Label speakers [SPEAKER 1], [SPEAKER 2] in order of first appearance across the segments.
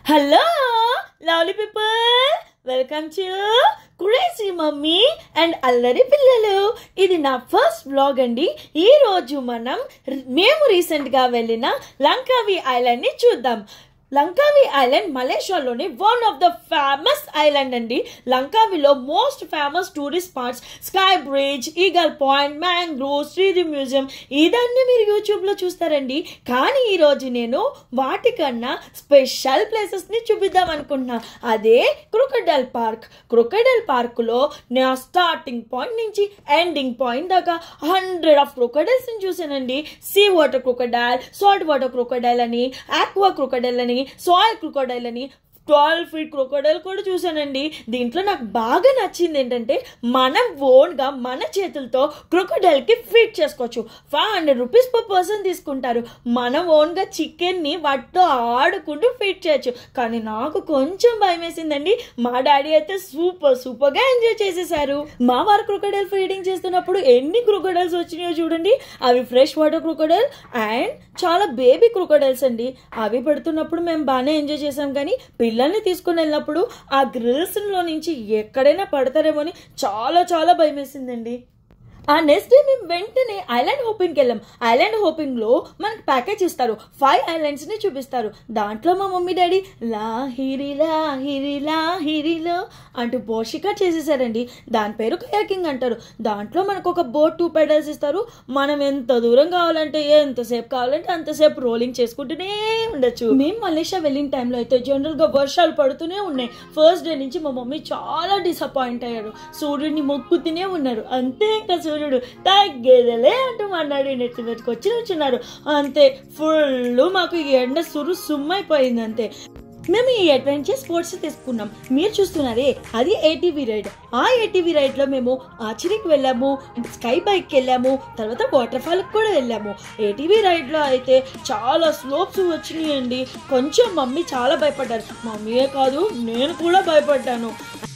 [SPEAKER 1] hello lovely people welcome to crazy mummy and అల్లరి పిల్లలు ఇది నా ఫస్ట్ వ్లాగ్ అండి ఈ రోజు మనం రి- మేము రీసెంట్ గా వెళ్ళిన లంకావి ఐలాండ్ ని చూద్దాం లంకావి ఐలాండ్ మలేషియాలోని one of the famous island అండి లంకావిలో most famous tourist spots sky bridge eagle point mangrove శ్రీది మ్యూజియం ఇదన్నీ మీరు యూట్యూబ్లో చూస్తారండి కానీ ఈరోజు నేను వాటికన్నా స్పెషల్ ప్లేసెస్ని చూపిద్దాం అనుకుంటున్నా అదే క్రొకడైల్ పార్క్ క్రొకడైల్ పార్కులో నా స్టార్టింగ్ పాయింట్ నుంచి ఎండింగ్ పాయింట్ దాకా హండ్రెడ్ ఆఫ్ క్రొకడైల్స్ని చూశానండి sea water crocodile salt water crocodile అని ఆక్వా క్రొకడైల్ అని సాయిల్ క్రొకడైల్ అని ట్వెల్వ్ ఫీట్ క్రొకడైల్ కూడా చూశానండి దీంట్లో నాకు బాగా నచ్చింది ఏంటంటే మనం ఓన్గా మన చేతులతో క్రొకడైల్కి ఫీడ్ చేసుకోవచ్చు five hundred rupees per person తీసుకుంటారు మనం ఓన్గా చికెన్ని వాటితో ఆడుకుంటూ ఫీడ్ చేయొచ్చు కానీ నాకు కొంచెం భయం వేసిందండి మా డాడీ అయితే సూపర్ సూపర్గా ఎంజాయ్ చేసేసారు మా వారు క్రొకడైల్ ఫీడింగ్ చేస్తున్నప్పుడు ఎన్ని క్రొకడైల్స్ వచ్చినాయో చూడండి అవి ఫ్రెష్ వాటర్ క్రొకడైల్ అండ్ చాలా బేబీ క్రొకడైల్స్ అండి అవి పెడుతున్నప్పుడు మేము బాగానే ఎంజాయ్ చేసాం కానీ పిల్లల్ని తీసుకుని వెళ్ళినప్పుడు ఆ గ్రిల్స్ లో నుంచి ఎక్కడైనా పడతారేమో అని చాలా చాలా భయం వేసిందండి ఆ నెక్స్ట్ డే మేము వెంటనే ఐలాండ్ హోపింగ్కి వెళ్ళాం ఐలాండ్ హోపింగ్ లో మనకి ప్యాకేజ్ ఇస్తారు ఫైవ్ ఐలాండ్స్ ని చూపిస్తారు దాంట్లో మా మమ్మీ డాడీ లా హిరిలా హిరిలా హిరిలో అంటూ పోషిక చేసేసారండి దాని పేరు కయాకింగ్ అంటారు దాంట్లో మనకు ఒక బోట్ టూ పెడల్స్ ఇస్తారు మనం ఎంత దూరం కావాలంటే ఎంతసేపు కావాలంటే అంతసేపు రోలింగ్ చేసుకుంటూనే ఉండొచ్చు మేము మలేషియా వెళ్ళిన టైంలో అయితే జనరల్ గా వర్షాలు పడుతూనే ఉన్నాయి ఫస్ట్ డే నుంచి మా మమ్మీ చాలా డిసప్పాయింట్ అయ్యారు సూర్యుడిని మొక్కుతూనే ఉన్నారు అంతే ఇంకా సూర్యుడు తగ్గేదలే అంటూ మాట్లాడి నెత్తి మీదకి వచ్చి నుంచున్నారు అంతే ఫుల్ మాకు ఈ ఎండ సురు సుమ్మైపోయింది అంతే మేము ఈ అడ్వెంచర్ స్పోర్ట్స్ తీసుకున్నాం మీరు చూస్తున్నారే అది ఏటీవీ రైడ్ ఆ ఏటీవీ రైడ్ లో మేము ఆర్చరీకి వెళ్ళాము స్కై బైక్ వెళ్ళాము తర్వాత వాటర్ ఫాల్ కూడా వెళ్ళాము ఏటీవీ రైడ్ లో అయితే చాలా స్లోప్స్ వచ్చినాయండి కొంచెం మమ్మీ చాలా భయపడ్డారు మమ్మీయే కాదు నేను కూడా భయపడ్డాను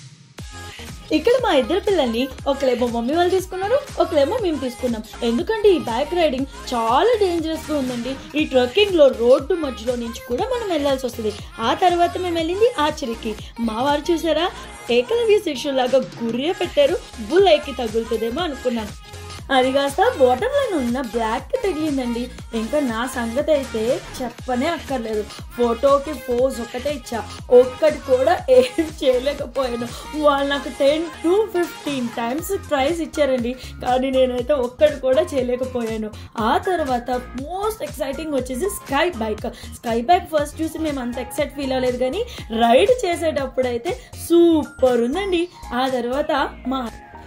[SPEAKER 1] ఇక్కడ మా ఇద్దరు పిల్లల్ని ఒకలేమో మమ్మీ వాళ్ళు తీసుకున్నారు ఒకలేమో మేము తీసుకున్నాం ఎందుకంటే ఈ బైక్ రైడింగ్ చాలా డేంజరస్ గా ఉందండి ఈ ట్రెక్కింగ్ లో రోడ్డు మధ్యలో నుంచి కూడా మనం వెళ్ళాల్సి వస్తుంది ఆ తర్వాత మేము వెళ్ళింది ఆచరికి మా వారు చూసారా ఏకలవ్య శిష్యులాగా గుర్రె పెట్టారు బుల్ ఎక్కి తగులుతుందేమో అనుకున్నాను అది కాస్త బాటమ్ లైన్ ఉన్న బ్లాక్ తగిలిందండి ఇంకా నా సంగతి అయితే చెప్పనే అక్కర్లేదు ఫోటోకి పోజ్ ఒకటే ఇచ్చా ఒక్కటి కూడా ఏం చేయలేకపోయాను వాళ్ళు నాకు ten to fifteen times prize ఇచ్చారండి కానీ నేనైతే ఒక్కటి కూడా చేయలేకపోయాను ఆ తర్వాత మోస్ట్ ఎక్సైటింగ్ వచ్చేసి sky bike sky bike first చూసి మేము అంత ఎక్సైట్ ఫీల్ అవ్వలేదు కానీ రైడ్ చేసేటప్పుడు అయితే సూపర్ ఉందండి ఆ తర్వాత మా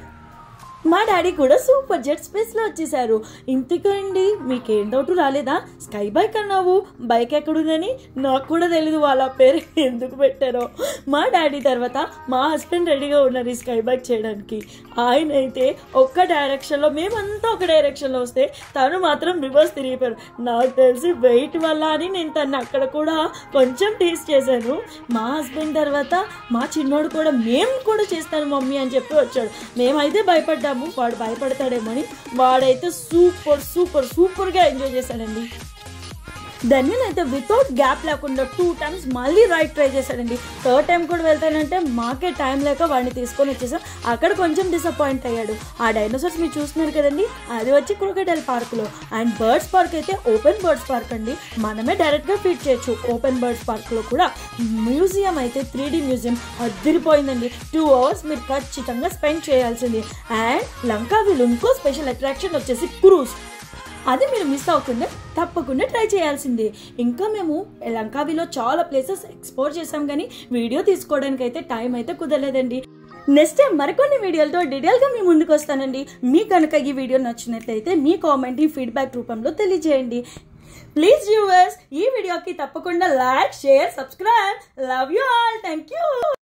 [SPEAKER 1] మా డాడీ కూడా సూపర్ జెట్ స్పేస్ లో వచ్చేసారు ఇంతకండి మీకేం డౌట్ రాలేదా స్కై బైక్ అన్నావు బైక్ ఎక్కడుందని నాకు కూడా తెలీదు వాళ్ళ పేరు ఎందుకు పెట్టారో మా డాడీ తర్వాత మా హస్బెండ్ రెడీగా ఉన్నారు ఈ స్కై బైక్ చేయడానికి ఆయన అయితే ఒక్క డైరెక్షన్ లో మేమంతా ఒక డైరెక్షన్ లో వస్తే తను మాత్రం రివర్స్ తిరిగిపోయారు నాకు తెలిసి వెయిట్ వల్ల అని నేను తను అక్కడ కూడా కొంచెం టేస్ట్ చేశాను మా హస్బెండ్ తర్వాత మా చిన్నోడు కూడా మేము కూడా చేస్తాను మమ్మీ అని చెప్పి వచ్చాడు మేమైతే భయపడ్డాము వాడు భయపడతాడేమో అని వాడైతే సూపర్ సూపర్ సూపర్గా ఎంజాయ్ చేశాడండి ధన్యన్ అయితే వితౌట్ గ్యాప్ లేకుండా టూ టైమ్స్ మళ్ళీ రైడ్ ట్రై చేశాడండి థర్డ్ టైం కూడా వెళ్తానంటే మాకే టైం లేక వాడిని తీసుకొని వచ్చేసాం అక్కడ కొంచెం డిసప్పాయింట్ అయ్యాడు ఆ డైనోసార్స్ మీరు చూస్తున్నారు కదండి అది వచ్చి క్రొకడైల్ పార్క్లో అండ్ బర్డ్స్ పార్క్ అయితే ఓపెన్ బర్డ్స్ పార్క్ అండి మనమే డైరెక్ట్గా ఫీడ్ చేయొచ్చు ఓపెన్ బర్డ్స్ పార్క్లో కూడా మ్యూజియం అయితే త్రీ డి మ్యూజియం అదిరిపోయిందండి టూ అవర్స్ మీరు ఖచ్చితంగా స్పెండ్ చేయాల్సింది అండ్ లంకావిల్ ఇంకో స్పెషల్ అట్రాక్షన్ వచ్చేసి క్రూజ్ అది మీరు మిస్ అవ్వకుండా తప్పకుండా ట్రై చేయాల్సిందే ఇంకా మేము లంకావిలో చాలా ప్లేసెస్ ఎక్స్ప్లోర్ చేసాం కానీ వీడియో తీసుకోవడానికి అయితే టైం అయితే కుదరలేదండి నెక్స్ట్ టైం మరికొన్ని వీడియోలతో డీటెయిల్గా మీ ముందుకు వస్తానండి మీ కనుక ఈ వీడియో నచ్చినట్లయితే మీ కామెంట్ ఫీడ్బ్యాక్ రూపంలో తెలియజేయండి ప్లీజ్ వ్యూవర్స్ ఈ వీడియోకి తప్పకుండా like share subscribe love you all thank you